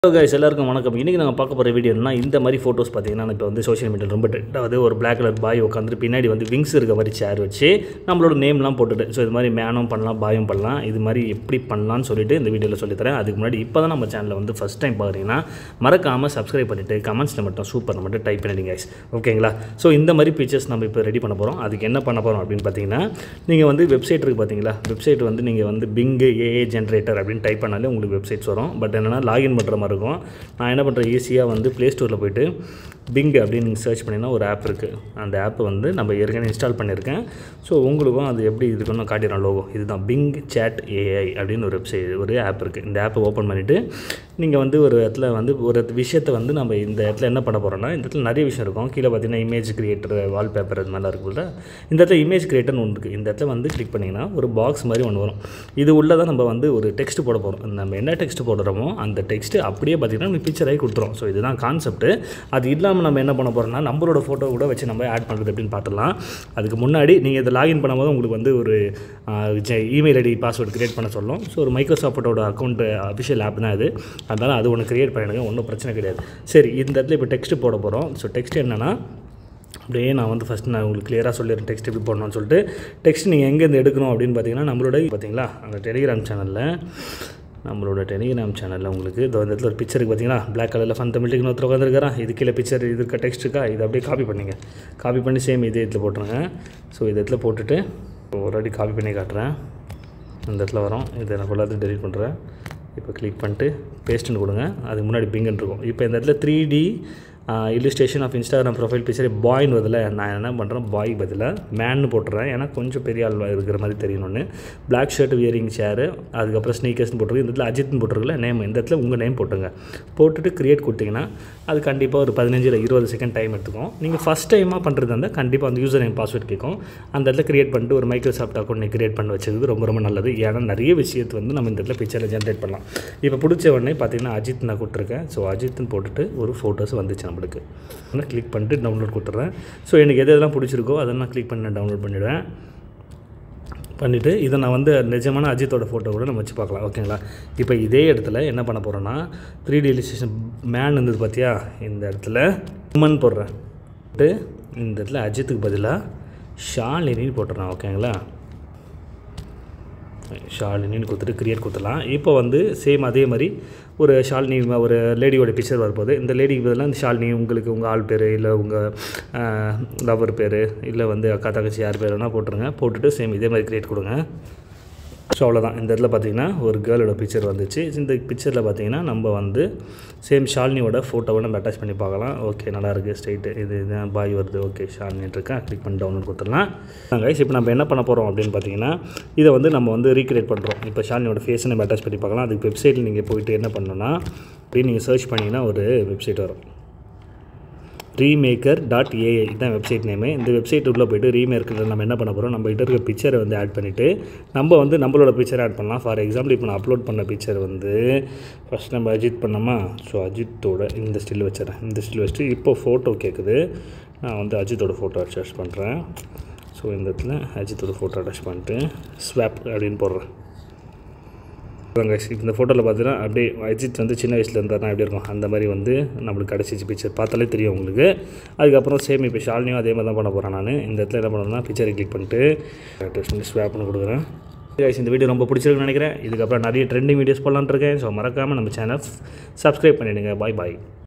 hello guys எல்லாருக்கும் வணக்கம் இன்றைக்கி நாங்கள் பார்க்க போகிற வீடியோ என்னன்னா இந்த மாதிரி ஃபோட்டோஸ் பார்த்தீங்கன்னா இப்போ வந்து சோஷியல் மீடியாவில் ரொம்ப ட்ரெண்ட் ஆகுது ஒரு பிளாக் கலர் பாய் உட்காந்துட்டு பின்னாடி வந்து விங்ஸ் இருக்க மாதிரி சேர் வச்சு நம்மளோட நேம்லாம் போட்டுட்டு ஸோ இது மாதிரி மேனும் பண்ணலாம் பாயும் பண்ணலாம் இது மாதிரி எப்படி பண்ணலாம்னு சொல்லிட்டு இந்த வீடியோவில் சொல்லித்தரேன் அதுக்கு முன்னாடி இப்போ தான் நம்ம சேனலில் வந்து ஃபஸ்ட் டைம் பார்க்குறீங்கன்னா மறக்காமல் சப்ஸ்கிரைப் பண்ணிவிட்டு கமெண்ட்ஸில் மட்டும் சூப்பர் மட்டும் டைப் பண்ணிடுங்க guys ஓகேங்களா ஸோ இந்த மாதிரி பிக்சர்ஸ் நம்ம இப்போ ரெடி பண்ண போகிறோம் அதுக்கு என்ன பண்ண போகிறோம் அப்படின்னு பார்த்தீங்கன்னா நீங்கள் வந்து வெப்சைட் இருக்குது பார்த்தீங்களா வெப்சைட் வந்து நீங்கள் வந்து பிங்கு ஏஏ ஜென்ரேட்டர் அப்படின்னு டைப் பண்ணாலே உங்களுக்கு வெப்சைட்ஸ் வரும் பட் என்னென்னா லாகின் பண்ணுற மாதிரி இருக்கும் நான் என்ன பண்ணுறேன் ஈஸியாக வந்து ப்ளே ஸ்டோரில் போயிட்டு பிங் அப்படின்னு நீங்கள் சர்ச் பண்ணிங்கன்னா ஒரு ஆப் இருக்குது அந்த ஆப்பை வந்து நம்ம ஏற்கனவே இன்ஸ்டால் பண்ணியிருக்கேன் ஸோ உங்களுக்கும் அது எப்படி இருக்குன்னு காட்டிடுறேன் லோகோ இதுதான் பிங் சேட் ஏஐ அப்படின்னு ஒரு வெப்சைட் ஒரு ஆப் இருக்குது இந்த ஆப்பை ஓப்பன் பண்ணிவிட்டு நீங்கள் வந்து ஒரு இடத்துல வந்து ஒரு விஷயத்தை வந்து நம்ம இந்த இடத்துல என்ன பண்ண போகிறோம்னா இந்த இடத்துல நிறைய விஷயம் இருக்கும் கீழே பார்த்தீங்கன்னா இமேஜ் கிரியேட்டர் வால்பேப்பர் இது மாதிரிலாம் இருக்குல்ல இந்த இடத்துல இமேஜ் கிரியேட்டர்னு ஒன்று இருக்குது இந்த இடத்துல வந்து கிளிக் பண்ணிங்கன்னா ஒரு பாக்ஸ் மாதிரி ஒன்று வரும் இது உள்ளே தான் நம்ம வந்து ஒரு டெக்ஸ்ட் போட போகிறோம் நம்ம என்ன டெக்ஸ்ட் போடுறோமோ அந்த டெக்ஸ்ட் அப்படியே பார்த்தீங்கன்னா நம்ம பிக்சராகி கொடுத்துரும் ஸோ இதுதான் கான்செப்ட் அது இல்லாமல் நம்ம என்ன பண்ண போகிறோம்னா நம்மளோட ஃபோட்டோ கூட வச்சு நம்ம ஆட் பண்ணுறது அப்படின்னு பார்த்துடலாம் அதுக்கு முன்னாடி நீங்கள் இதை லாகின் பண்ணும்போது உங்களுக்கு வந்து ஒரு இமெயில் ஐடி பாஸ்வேர்டு கிரியேட் பண்ண சொல்லும் ஸோ ஒரு மைக்ரோசாஃப்ட்டோட அக்கௌண்ட் அஃபிஷியல் ஆப் தான் இது அதனால் அது ஒன்று கிரியேட் பண்ணிடுங்க ஒன்றும் பிரச்சனை கிடையாது சரி இந்த இடத்துல இப்போ டெக்ஸ்ட் போட போகிறோம் ஸோ டெக்ஸ்ட் என்னென்னா அப்படியே நான் வந்து ஃபஸ்ட் நான் உங்களுக்கு கிளியராக சொல்லிடுறேன் டெக்ஸ்ட் எப்படி போடணும்னு சொல்லிட்டு டெக்ஸ்ட் நீங்கள் எங்கேருந்து எடுக்கணும் அப்படின்னு பார்த்தீங்கன்னா நம்மளோட பார்த்தீங்களா அந்த டெலிகிராம் சேனலில் நம்மளோட டெலிகிராம் சேனலில் உங்களுக்கு இந்த இடத்துல ஒரு பிக்சர் இருக்குது பார்த்தீங்களா பிளாக் கலரில் ஃபன் தமிழ்க்கு ஒருத்தர் உட்காந்துருக்காரா இது கீழே பிக்சர் இது இருக்க டெக்ஸ்ட் இருக்கா இதை அப்படியே காப்பி பண்ணிங்க காப்பி பண்ணி சேம் இதே இடத்துல போட்டுருங்க ஸோ இது இடத்துல போட்டுட்டு ஒரு வாட்டி காப்பி பண்ணி காட்டுறேன் இந்த இடத்துல வரும் இதை நான் ஃபுல்லாக டெலிட் பண்ணுறேன் இப்போ கிளிக் பண்ணிட்டு பேஸ்ட்டுன்னு கொடுங்க அதுக்கு முன்னாடி பிங்குன்னு இருக்கும் இப்போ இந்த இடத்துல three D illustration of Instagram profile picture பாய்னு பதில் நான் என்ன பண்ணுறேன் பாய் பதிலாக மேன்னு போட்டுறேன் ஏன்னா கொஞ்சம் பெரிய ஆள் இருக்கிற மாதிரி தெரியணும்னு பிளாக் ஷர்ட் வியரிங் சேரு அதுக்கப்புறம் ஸ்னீக்கர்ஸ்னு போட்டிருக்கு இந்த இடத்துல அஜித்னு போட்டிருக்குல்ல நேம் இந்த இடத்துல உங்கள் நேம் போட்டுங்க போட்டுட்டு க்ரியேட் கொடுத்தீங்கன்னா அது கண்டிப்பாக ஒரு பதினஞ்சு இல்லை இருபது செகண்ட் டைம் எடுத்துக்கும் நீங்கள் ஃபஸ்ட் டைமாக பண்ணுறது இருந்தால் கண்டிப்பாக அந்த யூசர் நேம் பாஸ்வேர்ட் கேட்கும் அந்த இடத்துல க்ரியேட் பண்ணிட்டு ஒரு மைக்ரோசாஃப்ட் அக்கௌண்ட் க்ரியேட் பண்ணி வச்சது ரொம்ப ரொம்ப நல்லது ஏன்னா நிறைய விஷயத்தை வந்து நம்ம இந்த இடத்துல பிக்சரில் ஜென்ரேட் பண்ணலாம் இப்போ பிடிச்ச உடனே பார்த்தீங்கன்னா அஜித் நான் கொடுத்துருக்கேன் ஸோ அஜித்னு போட்டுட்டு ஒரு ஃபோட்டோஸ் வந்துச்சு நம்மளுக்கு நான் கிளிக் பண்ணிட்டு டவுன்லோட் கொடுத்துட்றேன் ஸோ எனக்கு எது எதெல்லாம் பிடிச்சிருக்கோ அதெல்லாம் நான் கிளிக் பண்ணி நான் டவுன்லோட் பண்ணிவிடுவேன் பண்ணிவிட்டு இதை நான் வந்து நிஜமான அஜித்தோட ஃபோட்டோ கூட நம்ம வச்சு பார்க்கலாம் ஓகேங்களா இப்போ இதே இடத்துல என்ன பண்ண போகிறோன்னா த்ரீ டி இலிஸ்ட்ரேஷன் மேன் இருந்தது பார்த்தியா இந்த இடத்துல உமன் போடுறேன் போட்டு இந்த இடத்துல அஜித்துக்கு பதிலாக ஷாலினின்னு போட்டுறேன் ஓகேங்களா ஷாலினின்னு கொடுத்துட்டு க்ரியேட் கொடுத்துடலாம் இப்போ வந்து சேம் அதே மாதிரி ஒரு ஷாலினி ஒரு லேடியோட பிக்சர் வரப்போகுது இந்த லேடிக்கு பதிலாக இந்த ஷாலினி உங்களுக்கு உங்கள் ஆள் பேர் இல்லை உங்கள் லவர் பேர் இல்லை வந்து அக்கா தங்கச்சி யார் பேர் வேணால் போட்டுருங்க போட்டுட்டு சேம் இதே மாதிரி க்ரியேட் கொடுங்க ஸோ அவ்வளோதான் இந்த இடத்துல பார்த்தீங்கன்னா ஒரு கேர்ளோட பிக்சர் வந்துச்சு இந்த பிக்சரில் பார்த்தீங்கன்னா நம்ம வந்து சேம் ஷாலினியோட ஃபோட்டோவை நம்ம அட்டாச் பண்ணி பார்க்கலாம் ஓகே நல்லா இருக்குது ஸ்ட்ரைட்டு இது இதுதான் பாய் வருது ஓகே ஷாலினிட்டு இருக்கேன் கிளிக் பண்ணி டவுன்லோட் கொடுத்துடலாம் கைஸ் இப்போ நம்ம என்ன பண்ண போகிறோம் அப்படின்னு பார்த்தீங்கன்னா இதை வந்து நம்ம வந்து ரீக்ரியேட் பண்ணுறோம் இப்போ ஷாலினியோட ஃபேஸை நம்ம அட்டாச் பண்ணி பார்க்கலாம் அதுக்கு வெப்சைட்டில் நீங்கள் போயிட்டு என்ன பண்ணணும்னா அப்படின்னு நீங்கள் சர்ச் பண்ணிங்கன்னா ஒரு வெப்சைட் வரும் ரீமேக்கர் டாட் ஏஐ இதுதான் வெப்சைட் நேமு இந்த வெப்சைட் உள்ளே போய்ட்டு ரீமேக்கரில் நம்ம என்ன பண்ண போகிறோம் நம்ம கிட்ட இருக்க பிக்சரை வந்து ஆட் பண்ணிவிட்டு நம்ம வந்து நம்மளோட பிக்சரை ஆட் பண்ணலாம் ஃபார் எக்ஸாம்பிள் இப்போ நான் அப்லோட் பண்ண பிக்சர் வந்து ஃபஸ்ட் நம்ம அஜித் பண்ணோமா ஸோ அஜித்தோட இந்த ஸ்டில் வச்சுறேன் இந்த ஸ்டில் வச்சுட்டு இப்போ ஃபோட்டோ கேட்குது நான் வந்து அஜித்தோட ஃபோட்டோ அட்டாச் பண்ணுறேன் ஸோ இந்த இடத்துல அஜித்தோட ஃபோட்டோ அட்டாச் பண்ணிட்டு ஸ்வாப் அப்படின்னு போடுறேன் இந்த ஃபோட்டோவில் பார்த்தீங்கன்னா அப்படியே அஜித் வந்து சின்ன வயசில் இருந்தார்னா எப்படி இருக்கும் அந்த மாதிரி வந்து நம்மளுக்கு கிடச்சிச்சு பிக்சர் பார்த்தாலே தெரியும் உங்களுக்கு அதுக்கப்புறம் சேம் இப்போ ஷாலினியும் அதே மாதிரி தான் பண்ண போகிறேன் நான் இந்த இடத்துல என்ன பண்ணணும்னா பிக்சரை கிளிக் பண்ணிட்டு டெஸ்ட் பண்ணி ஸ்வாப் பண்ணி கொடுக்குறேன் இந்த வீடியோ ரொம்ப பிடிச்சிருக்குன்னு நினைக்கிறேன் இதுக்கப்புறம் நிறைய ட்ரெண்டிங் வீடியோஸ் போடலான்னு இருக்கேன் ஸோ மறக்காமல் நம்ம சேனல் சப்ஸ்கிரைப் பண்ணிவிடுங்க பாய் பாய்